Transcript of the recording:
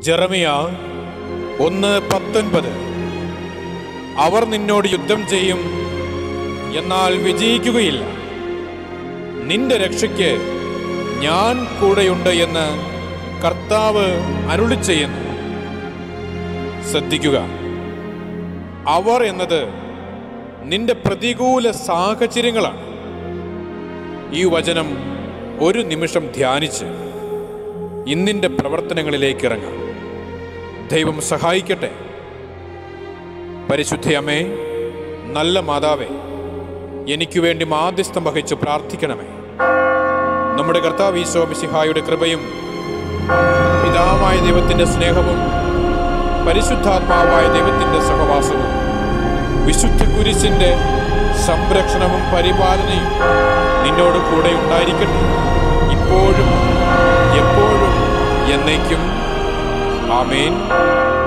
ജെറമിയ ഒന്ന് പത്തൊൻപത് അവർ നിന്നോട് യുദ്ധം ചെയ്യും എന്നാൽ വിജയിക്കുകയില്ല നിന്റെ രക്ഷയ്ക്ക് ഞാൻ കൂടെയുണ്ട് എന്ന് കർത്താവ് അരുളി ചെയ്യുന്നു ശ്രദ്ധിക്കുക അവർ എന്നത് നിന്റെ പ്രതികൂല സാഹചര്യങ്ങളാണ് ഈ വചനം ഒരു നിമിഷം ധ്യാനിച്ച് ഇന്നിൻ്റെ പ്രവർത്തനങ്ങളിലേക്ക് ഇറങ്ങാം ദൈവം സഹായിക്കട്ടെ പരിശുദ്ധയമ്മേ നല്ല മാതാവേ എനിക്ക് വേണ്ടി മാധ്യസ്ഥം വഹിച്ച് പ്രാർത്ഥിക്കണമേ നമ്മുടെ കർത്താവ് ഈശോ മിശിഹായുടെ കൃപയും പിതാവായ ദൈവത്തിൻ്റെ സ്നേഹവും പരിശുദ്ധാത്മാവായ ദൈവത്തിൻ്റെ സഹവാസവും വിശുദ്ധ കുരിശിൻ്റെ സംരക്ഷണവും പരിപാലനയും നിന്നോട് കൂടെ ഉണ്ടായിരിക്കട്ടെ ഇപ്പോഴും എപ്പോഴും എന്നേക്കും ആമേൻ